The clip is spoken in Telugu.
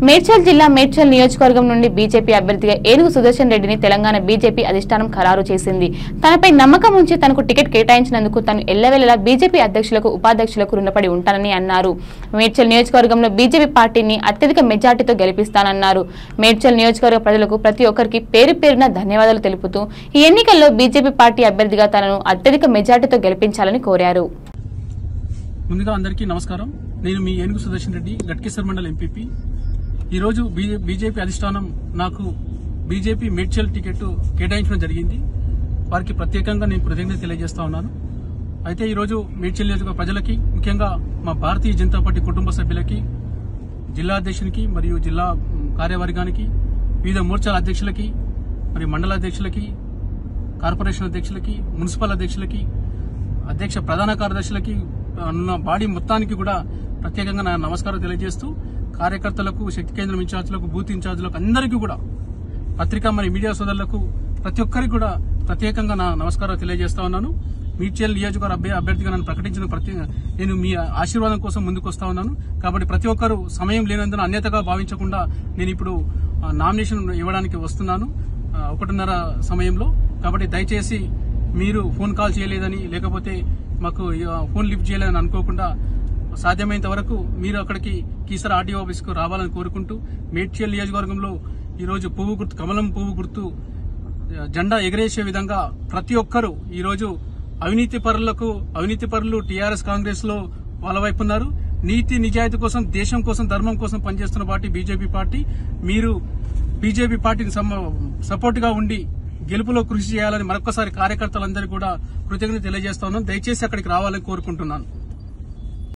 మేడ్చల్ జిల్లా మేడ్చల్ నియోజకవర్గం నుండి బీజేపీ అభ్యర్థిగా ఏనుగు సుదర్శన్ రెడ్డిని తెలంగాణ బీజేపీ అధిష్టానం ఖరారు చేసింది తనపై నమ్మకం ఉంచి తనకు టికెట్ కేటాయించినందుకు తాను ఎల్లవెల్లలా బీజేపీ అధ్యక్షులకు ఉపాధ్యక్షులకు రుణపడి ఉంటానని అన్నారు మేడ్చల్ నియోజకవర్గంలో బీజేపీ పార్టీని అత్యధిక మెజార్టీతో గెలిపిస్తానన్నారు మేడ్చల్ నియోజకవర్గ ప్రజలకు ప్రతి ఒక్కరికి పేరు పేరున ధన్యవాదాలు తెలుపుతూ ఈ ఎన్నికల్లో బీజేపీ పార్టీ అభ్యర్థిగా తనను అత్యధిక మెజార్టీతో గెలిపించాలని కోరారు ముందుగా అందరికీ నమస్కారం నేను మీ ఏనుగు సుదర్శన్ రెడ్డి గట్కేశ్వర్ మండల్ ఎంపీపీ ఈరోజు బీ- బీజేపీ అధిష్టానం నాకు బీజేపీ మేడ్చల్ టికెట్ కేటాయించడం జరిగింది వారికి ప్రత్యేకంగా నేను కృతజ్ఞత తెలియజేస్తా ఉన్నాను అయితే ఈరోజు మేడ్చల్ నియోజకవర్గ ప్రజలకి ముఖ్యంగా మా భారతీయ జనతా పార్టీ కుటుంబ సభ్యులకి జిల్లా అధ్యక్షునికి మరియు జిల్లా మ్, కార్యవర్గానికి వివిధ మోర్చాల అధ్యక్షులకి మరియు మండల అధ్యక్షులకి కార్పొరేషన్ అధ్యక్షులకి మున్సిపల్ అధ్యక్షులకి అధ్యక్ష ప్రధాన కార్యదర్శులకి ఉన్న బాడీ మొత్తానికి కూడా ప్రత్యేకంగా నా నమస్కారం తెలియజేస్తూ కార్యకర్తలకు శక్తి కేంద్రం ఇన్ఛార్జీలకు బూత్ ఇన్ఛార్జీలకు అందరికీ కూడా పత్రికా మరియు మీడియా సోదరులకు ప్రతి ఒక్కరికి కూడా ప్రత్యేకంగా నా నమస్కారం తెలియజేస్తా ఉన్నాను మీడ్చల్ నియోజకవర్గ అభ్య- అభ్యర్థిగా నన్ను ప్రకటించిన ప్రతి నేను మీ ఆశీర్వాదం కోసం ముందుకు వస్తా ఉన్నాను కాబట్టి ప్రతి ఒక్కరు సమయం లేనందున అన్యతగా భావించకుండా నేను ఇప్పుడు ఆ, నామినేషన్ ఇవ్వడానికి వస్తున్నాను ఆ, ఒకటిన్నర సమయంలో కాబట్టి దయచేసి మీరు ఫోన్ కాల్ చేయలేదని లేకపోతే మాకు ఆ, ఫోన్ లిఫ్ట్ చేయలేదని అనుకోకుండా సాధ్యమైనంత వరకు మీరు అక్కడికి కీసర ఆర్డీఓ ఆఫీస్కు రావాలని కోరుకుంటూ మేడ్చల్ నియోజకవర్గంలో ఈరోజు పువ్వు గుర్తు కమలం పువ్వు గుర్తు ఆ, జెండా ఎగరేసే విధంగా ప్రతి ఒక్కరూ ఈరోజు అవినీతి పరులకు అవినీతి పరులు టీఆర్ఎస్ కాంగ్రెస్ లో వాళ్ళ వైపు ఉన్నారు నీతి నిజాయితీ కోసం దేశం కోసం ధర్మం కోసం పనిచేస్తున్న పార్టీ బీజేపీ పార్టీ మీరు బీజేపీ పార్టీని సపోర్ట్ గా ఉండి గెలుపులో కృషి చేయాలని మరొకసారి కార్యకర్తలందరికీ కూడా కృతజ్ఞత తెలియజేస్తా ఉన్నాను దయచేసి అక్కడికి రావాలని కోరుకుంటున్నాను